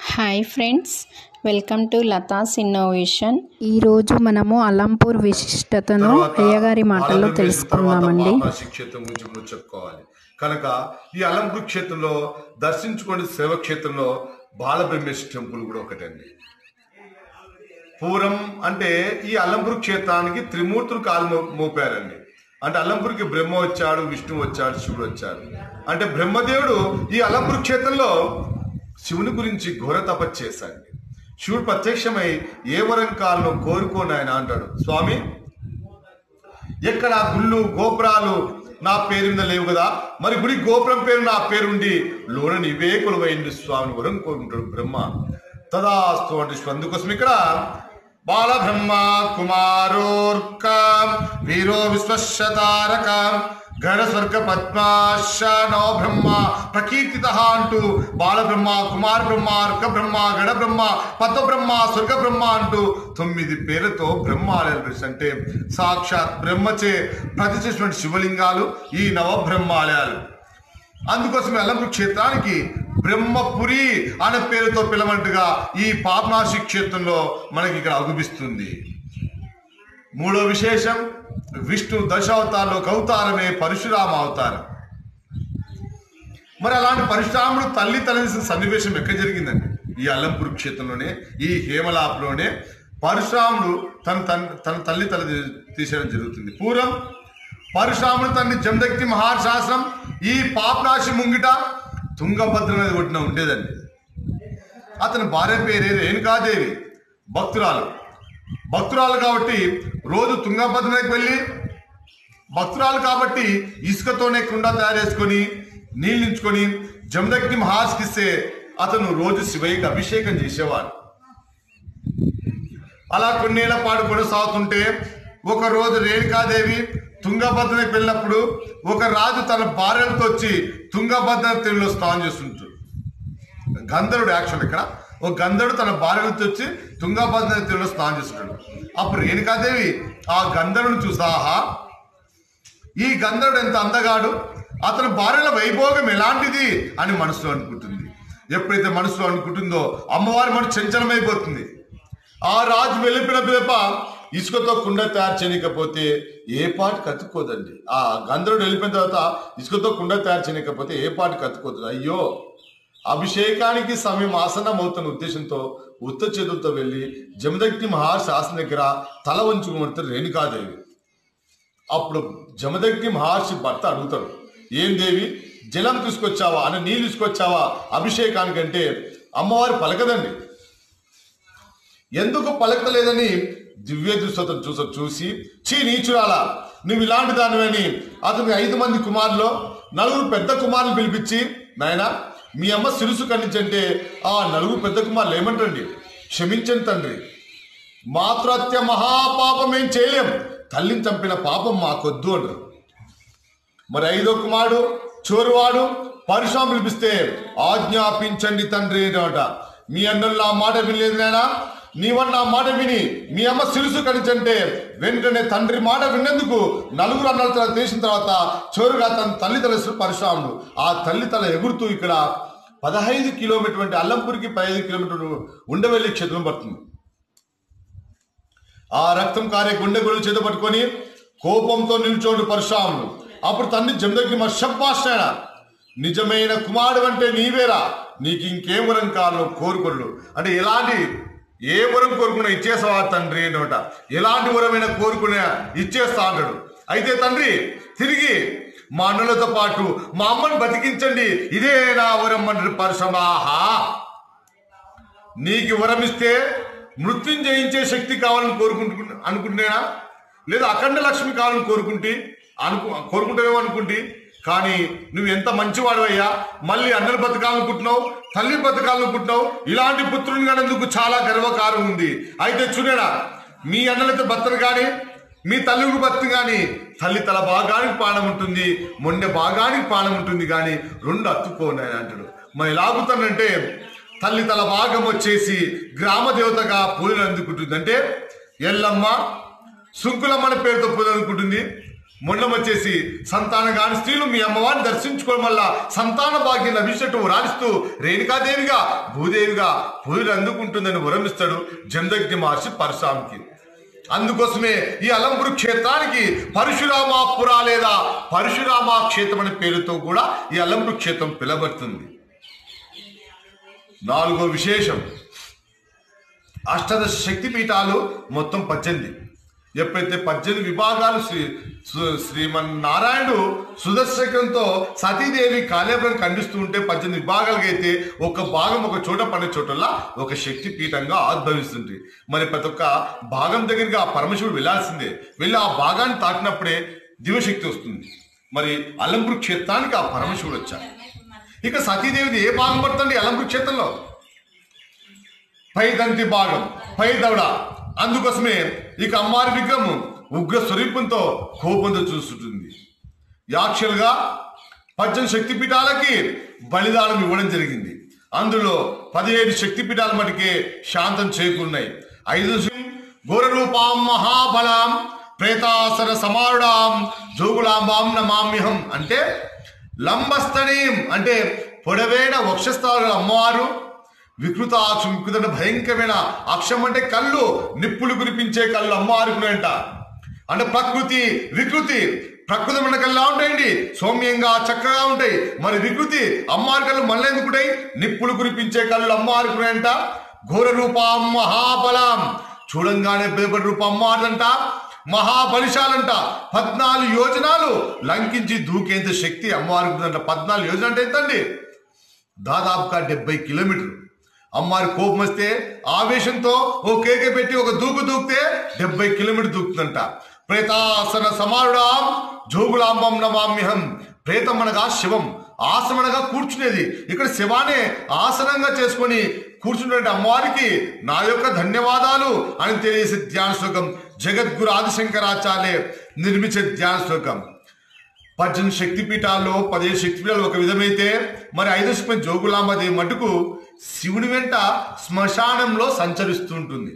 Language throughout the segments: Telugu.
Hi friends welcome to Latha's innovation ఈరోజు మనము అలంపూర్ విశిష్టతను అయ్యగారి మాటల్లో తెలుసుకుందామండి క్షేత్రం గురించి మనం చెప్పుకోవాలి కనుక ఈ అలంపూర్ క్షేత్రంలో దర్శించుకోండి సేవ క్షేత్రంలో బాలబ్రహ్మేశ్వర టెంపుల్ కూడా ఒకటండి పూర్వం అంటే ఈ అల్లంపూర్ క్షేత్రానికి త్రిమూర్తులు కాలు మో- మోపారండి అంటే అల్లంపూర్కి బ్రహ్మ వచ్చాడు విష్ణు వచ్చాడు శివుడు వచ్చాడు అంటే బ్రహ్మదేవుడు ఈ అల్లంపూర్ క్షేత్రంలో శివుని గురించి ఘోర తపస్సు చేశాడు శివుడు ప్రత్యక్షమై ఏ వరం కాలను కోరుకోని ఆయన అంటాడు స్వామి ఎక్కడ గుళ్ళు గోపురాలు నా పేరు మీద లేవు కదా మరి గుడి గోపురం పేరు నా పేరుండి లోన నీవే కొలువైంది స్వామిని వరం కోరుకుంటాడు బ్రహ్మ తదాస్తు అంటే అందుకోసం ఇక్కడ బాల బ్రహ్మ కుమారోర్క వీరో విశ్వశతారక గణ స్వర్గ పద్మాశ నవ బ్రహ్మ ప్రకీర్తిత అంటూ బాల బ్రహ్మ కుమార బ్రహ్మ అర్క బ్రహ్మ గణ బ్రహ్మ పద్మ బ్రహ్మ స్వర్గ బ్రహ్మ అంటూ తొమ్మిది పేరుతో బ్రహ్మాలయాలు పిలుస్తారు. అంటే సాక్షాత్ బ్రహ్మచే ప్రతిష్ఠించినటువంటి శివలింగాలు ఈ నవ బ్రహ్మాలయాలు అందుకోసం అల్లంపూర్ క్షేత్రానికి బ్రహ్మపురి అనే పేరుతో పిలవంటుగా ఈ పాపనాశి క్షేత్రంలో మనకి ఇక్కడ అగుపిస్తుంది మూడో విశేషం విష్ణు దశావతారంలో ఒక అవతారమే పరశురామ అవతారం మరి అలాంటి పరశురాముడు తల్లి తలసిన సన్నివేశం ఎక్కడ జరిగిందండి ఈ అల్లంపూర్ క్షేత్రంలోనే ఈ హేమలాపులోనే పరశురాముడు తన తన తన తల్లి తల తీసేయడం జరుగుతుంది పూర్వం పరశురాముడు తన్ని జమదక్తి మహాశాసనం ఈ పాపనాశి ముంగిట తుంగభద్ర నది ఒడ్డున ఉండేదండి అతని భార్య పేరే రేణుకాదేవి భక్తురాలు భక్తురాలు కాబట్టి రోజు తుంగభద్ర నదికి వెళ్ళి భక్తురాలు కాబట్టి ఇసుకతోనే కుండ తయారు చేసుకొని నీళ్ళు నించుకొని జమదగ్ని మహాస్కిస్తే అతను రోజు శివయ్యకి అభిషేకం చేసేవాడు అలా కొన్నేళ్ల పాటు కొనసాగుతుంటే ఒక రోజు రేణుకాదేవి తుంగభద్రకి వెళ్ళినప్పుడు ఒక రాజు తన భార్యలతో వచ్చి తుంగభద్ర తీరులో స్నానం చేస్తుంటాడు గంధర్వుడు యాక్చువల్ ఇక్కడ ఒక గంధర్వుడు తన భార్యలతో వచ్చి తుంగభద్ర తీరులో స్నానం చేస్తుంటాడు అప్పుడు రేణుకాదేవి ఆ గంధర్వుని చూసాహా ఈ గంధర్వుడు ఎంత అందగాడు అతని భార్యల వైభోగం ఎలాంటిది అని మనసులో అనుకుంటుంది ఎప్పుడైతే మనసులో అనుకుంటుందో అమ్మవారి మనసు చంచలమైపోతుంది ఆ రాజు వెళ్ళిపోయిన పిదప ఇసుకతో కుండ తయారు చేయకపోతే ఏ పాటు కతుక్కోదండి ఆ గంధర్వుడు వెళ్ళిపోయిన తర్వాత ఇసుకతో కుండ తయారు చేయకపోతే ఏ పాటు కతుక్కోదు అయ్యో అభిషేకానికి సమయం ఆసనం అవుతున్న ఉద్దేశంతో ఉత్త చేతులతో వెళ్ళి జమదగ్ని మహాశాసన దగ్గర తల వంచుకుని రేణుకాదేవి అప్పుడు జమదగ్ని మహర్షి భర్త అడుగుతాడు ఏం దేవి జలం తీసుకొచ్చావా అని నీళ్ళు తీసుకొచ్చావా అభిషేకానికంటే అమ్మవారు పలకదండి ఎందుకు పలకలేదని దివ్య దృష్టితో చూస చూసి చీ నీచురాలా నువ్వు ఇలాంటి దానివని అతని ఐదు మంది కుమారులు నలుగురు పెద్ద కుమారులు పిలిపించి నాయన మీ అమ్మ సిరుసు ఖండించంటే ఆ నలుగురు పెద్ద కుమారులు ఏమంటండి క్షమించండి తండ్రి మాతృహత్య మహాపాపం ఏం చేయలేం తల్లిని చంపిన పాపం మాకొద్దు అంటారు మరి ఐదో కుమారుడు చోరువాడు పరుషాం పిలిపిస్తే ఆజ్ఞాపించండి తండ్రి అనమాట మీ అన్నలు నా మాట వినలేదు నాయనా నీవన్న నా మాట విని మీ అమ్మ సిరుసు కడిచంటే వెంటనే తండ్రి మాట విన్నందుకు నలుగురు అన్నల తల తీసిన తర్వాత చోరుగా తన తల్లి తల పరశురాముడు ఆ తల్లి తల ఎగురుతూ ఇక్కడ పదహైదు కిలోమీటర్ అంటే అల్లంపూర్కి పదహైదు కిలోమీటర్లు ఉండవెల్లి క్షేత్రం పడుతుంది ఆ రక్తం కారే గుండె గుళ్ళు చేత పట్టుకొని కోపంతో నిల్చోడు పరశురాముడు అప్పుడు తండ్రి జమదగ్ని మషబ్బాషాయన నిజమైన కుమారుడు అంటే నీవేరా నీకు ఇంకేం వరం కాలను కోరుకోడు అంటే ఎలాంటి ఏ వరం కోరుకున్నా ఇచ్చేస్తావా తండ్రి అనమాట ఎలాంటి వరమైనా కోరుకునే ఇచ్చేస్తా అంటాడు అయితే తండ్రి తిరిగి మా అన్నలతో పాటు మా అమ్మని బతికించండి ఇదే నా వరం అంటాడు పరశురామా నీకు వరం ఇస్తే మృత్యుం జయించే శక్తి కావాలని కోరుకుంటు అనుకుంటున్నా లేదా అఖండ లక్ష్మి కావాలని కోరుకుంటే అనుకు కోరుకుంటావేమో అనుకుంటే కానీ నువ్వు ఎంత మంచివాడువయ్యా మళ్ళీ అన్నలు బతకాలనుకుంటున్నావు తల్లి బతకాలనుకుంటున్నావు ఇలాంటి పుత్రుని కానందుకు చాలా గర్వకారం ఉంది అయితే చూడరా మీ అన్నలతో బతరు కానీ మీ తల్లికి బతు కానీ తల్లి తల భాగానికి ప్రాణం ఉంటుంది మొండె భాగానికి ప్రాణం ఉంటుంది కానీ రెండు అత్తుకోనాయని అంటాడు మరి ఎలాగుతానంటే తల్లి తల భాగం వచ్చేసి గ్రామ దేవతగా పూజలు అందుకుంటుంది అంటే ఎల్లమ్మ సుంకులమ్మ అనే పేరుతో పూజలు అందుకుంటుంది మొండం వచ్చేసి సంతానం కాని స్త్రీలు మీ అమ్మవారిని దర్శించుకోవడం వల్ల సంతాన భాగ్యం లభించినట్టు రాణిస్తూ రేణుకాదేవిగా భూదేవిగా పూజలు అందుకుంటుందని వరమిస్తాడు జందగ్ని మహర్షి పరశురామికి అందుకోసమే ఈ అలంపురు క్షేత్రానికి పరశురామాపుర లేదా పరశురామ క్షేత్రం అనే పేరుతో కూడా ఈ అలంపురు క్షేత్రం పిలబడుతుంది నాలుగో విశేషం అష్టదశ శక్తి పీఠాలు మొత్తం పద్దెనిమిది ఎప్పుడైతే పద్దెనిమిది విభాగాలు శ్రీ శ్రీ- శ్రీమన్నారాయణుడు సుదర్శకంతో సతీదేవి కాళేపురం ఖండిస్తూ ఉంటే పద్దెనిమిది విభాగాలుగా అయితే ఒక భాగం ఒక చోట పడే చోటల్లా ఒక శక్తి పీఠంగా ఆద్భవిస్తుంది మరి ప్రతి ఒక్క భాగం దగ్గరికి ఆ పరమశివుడు వెళ్ళాల్సిందే వెళ్ళి ఆ భాగాన్ని తాకినప్పుడే దివశక్తి వస్తుంది మరి అలంపురు క్షేత్రానికి ఆ పరమశివుడు వచ్చాడు ఇక సతీదేవిది ఏ భాగం పడుతుంది అలంపురు క్షేత్రంలో పై దంతి భాగం పై దవడ అందుకోసమే ఇక అమ్మారి విగ్రహం ఉగ్ర స్వరూపంతో కోపంతో చూస్తుంటుంది యాక్చువల్గా పద్దెనిమిది శక్తిపీఠాలకి బలిదానం ఇవ్వడం జరిగింది అందులో పదిహేడు శక్తిపీఠాల మటుకే శాంతం చేకూరున్నాయి ఐదు ఘోర రూపాం మహాబలాం ప్రేతాసర సమారుడాం జోగులాంబాం నమామ్యహం అంటే లంబస్తనీం అంటే పొడవేన వక్షస్థాలు అమ్మవారు వికృత అక్షం వికృత భయంకరమైన అక్షం అంటే కళ్ళు నిప్పులు కురిపించే కళ్ళు అమ్మవారుకునేంట అంటే ప్రకృతి వికృతి ప్రకృతి మన కళ్ళ ఉంటాయండి సౌమ్యంగా చక్కగా ఉంటాయి మరి వికృతి అమ్మవారి కళ్ళు మళ్ళీ ఎందుకుంటాయి నిప్పులు కురిపించే కళ్ళు అమ్మవారుకునేంట ఘోర రూపం మహాబలం చూడంగానే భయపడి రూపం అమ్మవారిదంట మహాబలిశాలంట పద్నాలుగు యోజనాలు లంకించి దూకేంత శక్తి అమ్మవారికి ఉందంట పద్నాలుగు యోజన అంటే ఎంతండి దాదాపుగా డెబ్బై కిలోమీటర్లు అమ్మారి కోపం వస్తే ఆవేశంతో ఓ కేక పెట్టి ఒక దూకు దూకితే డెబ్బై కిలోమీటర్ దూకుతుందంట ప్రేతాసన సమారుడాం జోగులాంబం నమామ్యహం ప్రేతం అనగా శివం ఆసనగా కూర్చునేది ఇక్కడ శివానే ఆసనంగా చేసుకొని కూర్చున్నటువంటి అమ్మవారికి నా యొక్క ధన్యవాదాలు అని తెలియజేసే ధ్యాన శ్లోకం జగద్గురు ఆదిశంకరాచార్య నిర్మించే ధ్యాన శ్లోకం పద్దెనిమిది శక్తిపీఠాల్లో పదిహేను శక్తిపీఠాలు ఒక విధమైతే మరి ఐదో శక్తి జోగులాంబదేవి మటుకు శివుని వెంట శ్మశానంలో సంచరిస్తూ ఉంటుంది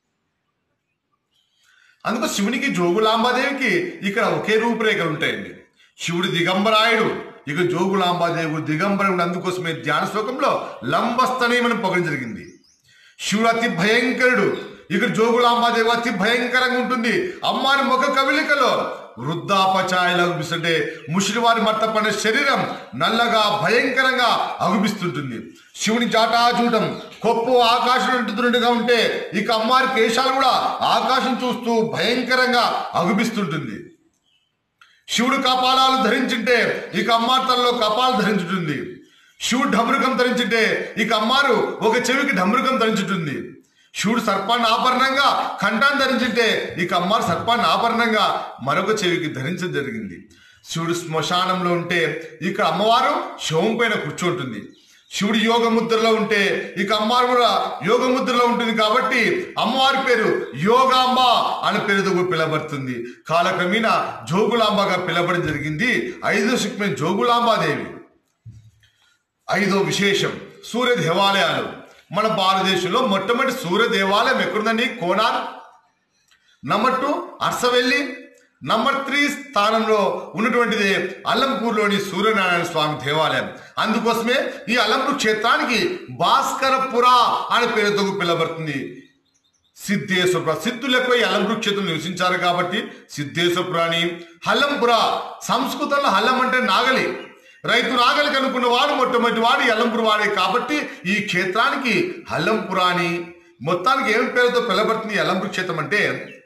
అందుకు శివునికి జోగులాంబాదేవికి ఇక్కడ ఒకే రూపురేఖలు ఉంటాయండి శివుడు దిగంబరాయుడు ఇక జోగులాంబాదేవి దిగంబరుడు అందుకోసమే ధ్యాన శ్లోకంలో లంబస్తనీయమని పొగడం జరిగింది శివుడు అతి భయంకరుడు ఇక్కడ జోగులాంబాదేవి అతి భయంకరంగా ఉంటుంది అమ్మారి ముఖ కవిలికలో వృద్ధాపచాయలు అగుపిస్తుంటే ముషిరివారి మట్టపడిన శరీరం నల్లగా భయంకరంగా అగుపిస్తుంటుంది శివుని జాటాజూటం కొప్పు ఆకాశం అంటుతుండగా ఉంటే ఇక అమ్మారి కేశాలు కూడా ఆకాశం చూస్తూ భయంకరంగా అగుపిస్తుంటుంది శివుడు కపాలాలు ధరించుంటే ఇక అమ్మారు తనలో కపాలు ధరించుతుంది శివుడు ఢమరుకం ధరించుంటే ఇక అమ్మారు ఒక చెవికి ఢమరుకం ధరించుతుంది శివుడు సర్పాన్ని ఆభరణంగా కంఠాన్ని ధరించుంటే ఇక అమ్మారు సర్పాన్ని ఆభరణంగా మరొక చెవికి ధరించడం జరిగింది శివుడు శ్మశానంలో ఉంటే ఇక అమ్మవారు శవం పైన కూర్చుంటుంది శివుడు యోగ ముద్రలో ఉంటే ఇక అమ్మవారు కూడా యోగ ముద్రలో ఉంటుంది కాబట్టి అమ్మవారి పేరు యోగాంబ అనే పేరుతో కూడా పిలవబడుతుంది కాలక్రమేణా జోగులాంబగా పిలవడం జరిగింది ఐదో శక్తి జోగులాంబాదేవి ఐదో విశేషం సూర్య దేవాలయాలు మన భారతదేశంలో మొట్టమొదటి సూర్య దేవాలయం ఎక్కడుందండి Konark number two Arasavalli number three స్థానంలో ఉన్నటువంటిది అల్లంపూర్లోని సూర్యనారాయణ స్వామి దేవాలయం అందుకోసమే ఈ అల్లంపూర్ క్షేత్రానికి భాస్కరపుర అనే పేరుతో పిలువబడుతుంది సిద్ధేశ్వర సిద్ధులు ఎక్కువ ఈ అల్లంపుర క్షేత్రం నివసించారు కాబట్టి సిద్ధేశ్వర అని హల్లంపుర సంస్కృతంలో హల్లం అంటే నాగలి రైతు నాగలి కనుక్కున్న వాడు మొట్టమొదటి వాడు ఈ అల్లంపుర వాడే కాబట్టి ఈ క్షేత్రానికి హల్లంపుర అని మొత్తానికి ఏం పేరుతో పిలబడుతుంది ఈ అల్లంపుర క్షేత్రం అంటే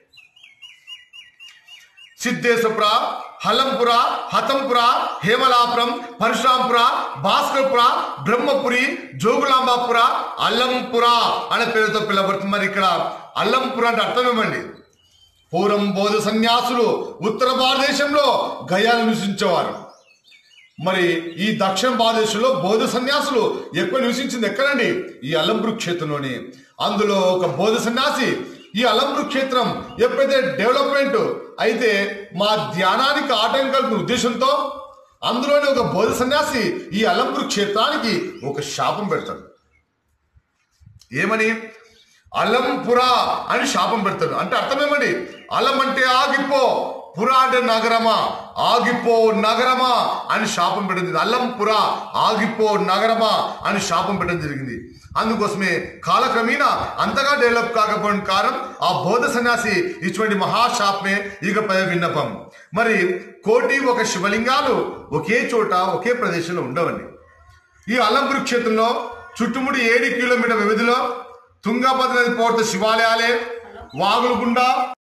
సిద్ధేశ్వర హలంపుర హతంపుర హేమలాపురం పరశురాంపుర భాస్కర్పుర బ్రహ్మపురి జోగులాంబాపుర అల్లంపుర అనే పేరుతో పిలవబడుతుంది మరి ఇక్కడ అల్లంపుర అంటే అర్థం ఏమండి పూర్వం బౌద్ధ సన్యాసులు ఉత్తర భారతదేశంలో గయాలు నివసించేవారు మరి ఈ దక్షిణ భారతదేశంలో బౌద్ధ సన్యాసులు ఎక్కువ నివసించింది ఎక్కడండి ఈ అల్లంపురు క్షేత్రంలోని అందులో ఒక బౌద్ధ సన్యాసి ఈ అలంపురు క్షేత్రం ఎప్పుడైతే డెవలప్మెంట్ అయితే మా ధ్యానానికి ఆటంకాలకు ఉద్దేశంతో అందులోని ఒక బౌద్ధ సన్యాసి ఈ అలంపురు క్షేత్రానికి ఒక శాపం పెడతాడు ఏమని అలంపుర అని శాపం పెడతాడు అంటే అర్థం ఏమండి అలం అంటే ఆగిపో పుర అంటే నగరమా ఆగిపో నగరమా అని శాపం పెట్టడం జరిగింది అల్లంపుర ఆగిపో నగరమా అని శాపం పెట్టడం జరిగింది అందుకోసమే కాలక్రమేణా అంతగా డెవలప్ కాకపోవడం కారణం ఆ బౌద్ధ సన్యాసి ఇటువంటి మహాశాపమే ఇకపై విన్నపం మరి కోటి ఒక శివలింగాలు ఒకే చోట ఒకే ప్రదేశంలో ఉండవండి ఈ అల్లంపురి క్షేత్రంలో చుట్టుముడి ఏడు కిలోమీటర్ వ్యవధిలో తుంగభద్ర నది పోర్త శివాలయాలే వాగులగుండా